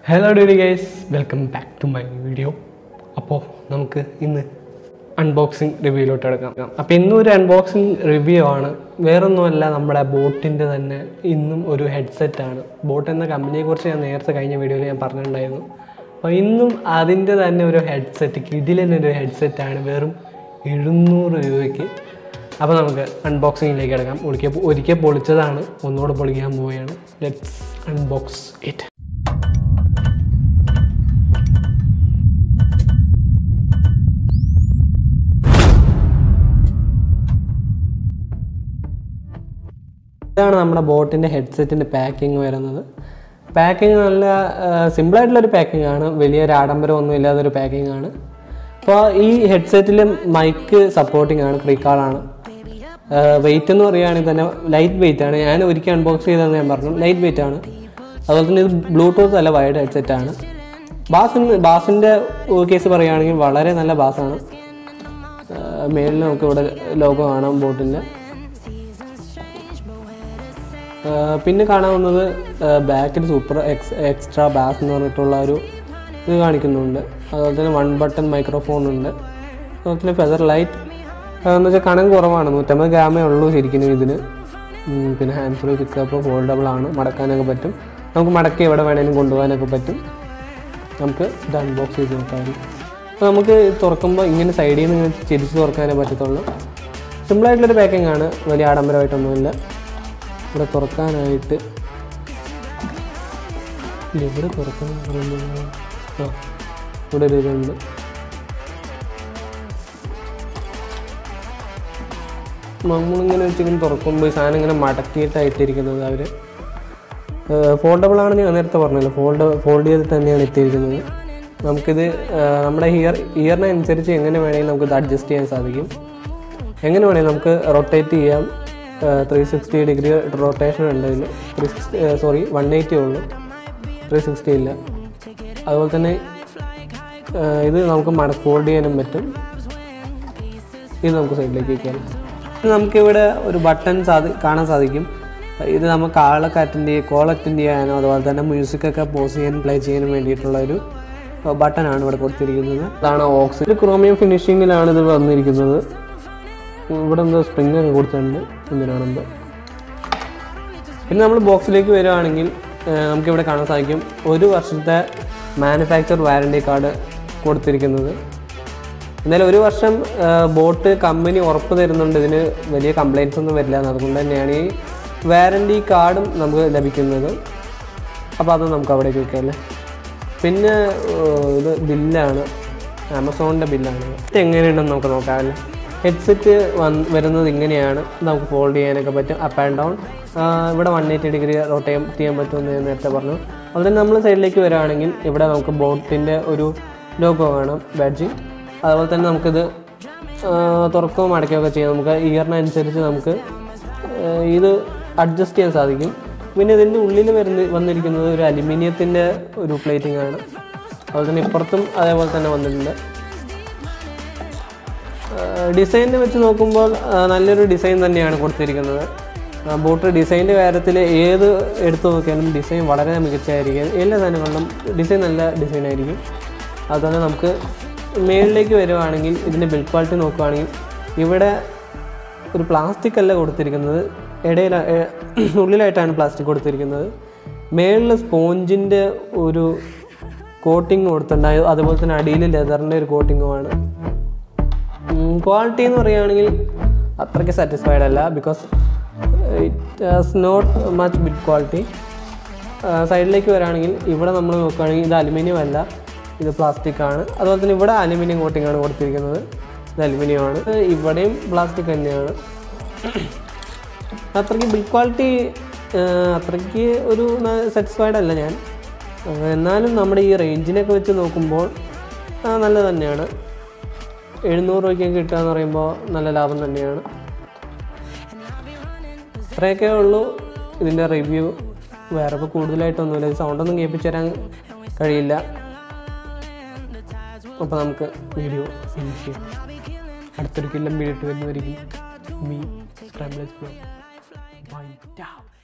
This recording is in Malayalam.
hello the guys welcome back to my video അപ്പോൾ നമുക്ക് ഇന്ന് അൺബോക്സിങ് റിവ്യൂയിലോട്ട് എടുക്കാം അപ്പോൾ ഇന്നും ഒരു അൺബോക്സിങ് റിവ്യൂ ആണ് വേറൊന്നുമല്ല നമ്മുടെ ബോട്ടിൻ്റെ തന്നെ ഇന്നും ഒരു ഹെഡ്സെറ്റ് ആണ് ബോട്ട് എന്ന കമ്പനിയെക്കുറിച്ച് ഞാൻ നേരത്തെ കഴിഞ്ഞ വീഡിയോയിൽ ഞാൻ പറഞ്ഞിട്ടുണ്ടായിരുന്നു അപ്പോൾ ഇന്നും അതിൻ്റെ തന്നെ ഒരു ഹെഡ്സെറ്റ് കിടിലൻ ഒരു ഹെഡ്സെറ്റാണ് വെറും എഴുന്നൂറ് രൂപയ്ക്ക് അപ്പോൾ നമുക്ക് അൺബോക്സിങ്ങിലേക്ക് കിടക്കാം ഒരിക്കൽ ഒരിക്കൽ പൊളിച്ചതാണ് ഒന്നുകൂടെ പൊളിക്കാൻ പോവുകയാണ് ലെറ്റ്സ് അൺബോക്സ് ഇറ്റ് ഇതാണ് നമ്മുടെ ബോട്ടിൻ്റെ ഹെഡ്സെറ്റിൻ്റെ പാക്കിംഗ് വരുന്നത് പാക്കിംഗ് നല്ല സിമ്പിളായിട്ടുള്ളൊരു പാക്കിംഗ് ആണ് വലിയൊരു ആഡംബരം ഒന്നും ഇല്ലാത്തൊരു പാക്കിംഗ് ആണ് അപ്പോൾ ഈ ഹെഡ്സെറ്റിൽ മൈക്ക് സപ്പോർട്ടിംഗ് ആണ് ഫ്രീക്കാളാണ് വെയിറ്റ് എന്ന് പറയുകയാണെങ്കിൽ തന്നെ ലൈറ്റ് വെയിറ്റ് ആണ് ഞാൻ ഒരിക്കൽ അൺബോക്സ് ചെയ്തതെന്ന് ഞാൻ പറഞ്ഞു ലൈറ്റ് വെയിറ്റ് ആണ് അതുപോലെ തന്നെ ഇത് ബ്ലൂടൂത്ത് അല്ല വയർഡ് ഹെഡ്സെറ്റ് ആണ് ബാസിന് ബാസിൻ്റെ കേസ് പറയുകയാണെങ്കിൽ വളരെ നല്ല ബാസാണ് മേളിൽ നമുക്ക് ഇവിടെ ലോഗോ കാണാം ബോട്ടിൻ്റെ ആഹ് പിന്നെ കാണാവുന്നത് ബാക്കിൽ സൂപ്പർ എക്സ് എക്സ്ട്രാ ബാസ് എന്ന് പറഞ്ഞിട്ടുള്ള ഒരു ഇത് കാണിക്കുന്നുണ്ട് അതുപോലെ തന്നെ വൺ ബട്ടൺ മൈക്രോഫോൺ ഉണ്ട് അതുപോലെ തന്നെ ഫെദർ ലൈറ്റ് എന്ന് വെച്ചാൽ കനം കുറവാണ് നൂറ്റമ്പത് ഗ്രാമേ ഉള്ളൂ ശരിക്കും ഇതിന് ഉം, പിന്നെ ഹാൻഡ് ഫ്രീ പിക്കപ്പ് ഫോൾഡബിൾ ആണ് മടക്കാനൊക്കെ പറ്റും നമുക്ക് മടക്കി എവിടെ വേണേലും കൊണ്ടുപോകാനൊക്കെ പറ്റും നമുക്ക് ഇത് അൺബോക്സ് ചെയ്ത് നോക്കാം അപ്പോൾ നമുക്ക് തുറക്കുമ്പോൾ ഇങ്ങനെ സൈഡിൽ നിന്ന് ഇങ്ങനെ തിരിച്ച് തുറക്കാനേ പറ്റത്തുള്ളൂ സിമ്പിളായിട്ടുള്ളൊരു പാക്കിംഗ് ആണ് വലിയ ആഡംബരമായിട്ടൊന്നുമില്ല ഇവിടെ തുറക്കാനായിട്ട് ഇല്ല, ഇവിടെ തുറക്കാൻ പറയുമ്പോൾ ആ ഇവിടെ ഒരു ഇതുണ്ട് നമ്മളിങ്ങനെ വെച്ചിങ്ങനെ തുറക്കുമ്പോൾ ഈ സാധനം ഇങ്ങനെ മടക്കിയിട്ടാണ് ഇട്ടിരിക്കുന്നത് അവർ ഫോൾഡബിൾ ആണെന്ന് ഞാൻ നേരത്തെ പറഞ്ഞല്ലോ ഫോൾഡ് ഫോൾഡ് ചെയ്തിട്ട് തന്നെയാണ് ഇട്ടിരിക്കുന്നത് നമുക്കിത് ആ, നമ്മുടെ ഇയർ ഇയറിനനുസരിച്ച് എങ്ങനെ വേണമെങ്കിലും നമുക്കിത് അഡ്ജസ്റ്റ് ചെയ്യാൻ സാധിക്കും എങ്ങനെ വേണമെങ്കിലും നമുക്ക് റൊട്ടേറ്റ് ചെയ്യാം ത്രീ സിക്സ്റ്റി ഡിഗ്രി റൊട്ടേഷൻ ഉണ്ട് ഇതിൽ three sixty sorry one eighty ഉള്ളൂ ത്രീ സിക്സ്റ്റി ഇല്ല അതുപോലെ തന്നെ ആ, ഇത് നമുക്ക് മടക്ക് ഫോൾഡ് ചെയ്യാനും പറ്റും ഇത് നമുക്ക് സൈഡിലേക്ക് വയ്ക്കാം ഇത് നമുക്കിവിടെ ഒരു ബട്ടൺ സാധി കാണാൻ സാധിക്കും ഇത് നമുക്ക് ആളൊക്കെ അറ്റൻഡ് ചെയ്യുക കോൾ അറ്റൻഡ് ചെയ്യാനോ അതുപോലെ തന്നെ മ്യൂസിക്കൊക്കെ പോസ് ചെയ്യാനും പ്ലേ ചെയ്യാനും വേണ്ടിയിട്ടുള്ള ഒരു ബട്ടണാണ് ഇവിടെ കൊടുത്തിരിക്കുന്നത് അതാണ് ഓക്സ് ഇത് ക്രോമിയം ഫിനിഷിങ്ങിലാണ് ഇത് വന്നിരിക്കുന്നത് ഇവിടെ എന്തോ സ്പ്രിങ് ഒക്കെ കൊടുത്തിട്ടുണ്ട് എന്തിനാണെന്തോ പിന്നെ നമ്മൾ ബോക്സിലേക്ക് വരികയാണെങ്കിൽ ഏഹ്, നമുക്കിവിടെ കാണാൻ സാധിക്കും ഒരു വർഷത്തെ മാനുഫാക്ചർ വാറണ്ടി കാർഡ് കൊടുത്തിരിക്കുന്നത് എന്നാലും ഒരു വർഷം ബോട്ട് കമ്പനി ഉറപ്പ് തരുന്നുണ്ട് ഇതിന് വലിയ കംപ്ലൈൻറ്റ്സ് ഒന്നും വരില്ല എന്ന് അതുകൊണ്ട് തന്നെയാണ് ഈ വാറണ്ടി കാർഡും നമുക്ക് ലഭിക്കുന്നത് അപ്പോൾ അത് നമുക്ക് അവിടേക്ക് വെക്കാം അല്ലേ പിന്നെ ഏഹ്, ഇത് ബില്ലാണ് ആമസോണിൻ്റെ ബില്ലാണ് ഇത് എങ്ങനെയുണ്ടെന്ന് നമുക്ക് നോക്കാം അല്ലേ ഹെഡ്സെറ്റ് വന്ന് വരുന്നത് ഇങ്ങനെയാണ് നമുക്ക് ഫോൾഡ് ചെയ്യാനൊക്കെ പറ്റും അപ്പ് ആൻഡ് ഡൗൺ ഇവിടെ വൺ എയ്റ്റി ഡിഗ്രി റൊട്ടേറ്റ് ചെയ്യാൻ പറ്റുമെന്ന് ഞാൻ നേരത്തെ പറഞ്ഞു അതുപോലെ തന്നെ നമ്മൾ സൈഡിലേക്ക് വരികയാണെങ്കിൽ ഇവിടെ നമുക്ക് ബോട്ടിൻ്റെ ഒരു ലോഗോ കാണാം ബാഡ്ജിങ് അതുപോലെ തന്നെ നമുക്കിത് ആ, തുറക്കുകയും അടയ്ക്കുകയൊക്കെ ചെയ്യാം നമുക്ക് ഇയറിനനുസരിച്ച് നമുക്ക് ആ, ഇത് അഡ്ജസ്റ്റ് ചെയ്യാൻ സാധിക്കും പിന്നെ ഇതിൻ്റെ ഉള്ളിൽ വരുന്ന വന്നിരിക്കുന്നത് ഒരു അലുമിനിയത്തിൻ്റെ ഒരു പ്ലേറ്റിംഗ് ആണ് അതുപോലെ തന്നെ ഇപ്പുറത്തും അതേപോലെ തന്നെ വന്നിട്ടുണ്ട് ഡിസൈനിനെ വെച്ച് നോക്കുമ്പോൾ ആ, നല്ലൊരു ഡിസൈൻ തന്നെയാണ് കൊടുത്തിരിക്കുന്നത് ബോട്ട് ഡിസൈൻ്റെ കാര്യത്തിൽ ഏത് എടുത്തു നോക്കിയാലും ഡിസൈൻ വളരെ മികച്ചതായിരിക്കും എല്ലാ സാധനങ്ങളിലും ഡിസൈൻ നല്ല ഡിസൈൻ ആയിരിക്കും അതുപോലെ നമുക്ക് മേളിലേക്ക് വരുവാണെങ്കിൽ ഇതിൻ്റെ ബിൽഡ് ക്വാളിറ്റി നോക്കുകയാണെങ്കിൽ ഇവിടെ ഒരു പ്ലാസ്റ്റിക് അല്ല കൊടുത്തിരിക്കുന്നത് ഇടയിൽ ഉള്ളിലായിട്ടാണ് പ്ലാസ്റ്റിക് കൊടുത്തിരിക്കുന്നത് മേളിൽ സ്പോഞ്ചിൻ്റെ ഒരു കോട്ടിങ് കൊടുത്തിട്ടുണ്ട് അതുപോലെ തന്നെ അടിയിൽ ലെതറിൻ്റെ ഒരു കോട്ടിങ്ങുമാണ് ക്വാളിറ്റി എന്ന് പറയുകയാണെങ്കിൽ അത്രയ്ക്ക് സാറ്റിസ്ഫൈഡ് അല്ല because it has not much big quality സൈഡിലേക്ക് വരാണെങ്കിൽ ഇവിടെ നമ്മൾ നോക്കുകയാണെങ്കിൽ ഇത് അലുമിനിയം അല്ല ഇത് പ്ലാസ്റ്റിക് ആണ് അതുപോലെ തന്നെ ഇവിടെ അലുമിനിയം കോട്ടിംഗ് ആണ് കൊടുത്തിരിക്കുന്നത് ഇത് അലുമിനിയം ആണ് ഇവിടെയും പ്ലാസ്റ്റിക് തന്നെയാണ് അത്രയ്ക്ക് ബിൽഡ് ക്വാളിറ്റി അത്രയ്ക്ക് ഒരു സാറ്റിസ്ഫൈഡ് അല്ല ഞാൻ ആ, എന്നാലും നമ്മുടെ ഈ റേഞ്ചിനൊക്കെ വെച്ച് നോക്കുമ്പോൾ ആ, നല്ലത് തന്നെയാണ് എഴുന്നൂറ് രൂപയ്ക്കൊക്കെ കിട്ടുക എന്ന് പറയുമ്പോൾ നല്ല ലാഭം തന്നെയാണ് ഇത്രയൊക്കെ ഉള്ളൂ ഇതിൻ്റെ റിവ്യൂ വേറെ ഇപ്പോൾ കൂടുതലായിട്ടൊന്നുമില്ല ഇത് സൗണ്ടൊന്നും കേൾപ്പിച്ചു തരാൻ കഴിയില്ല അപ്പോൾ നമുക്ക് വീഡിയോ ഫിനിഷ് ചെയ്യാം അടുത്തൊരു കില്ലം വീഡിയോ ഇട്ട് വരുന്നവരിക്കും മീ സ്ക്രാമ്പിൾ എക്സ്പ്ലോർ ബൈ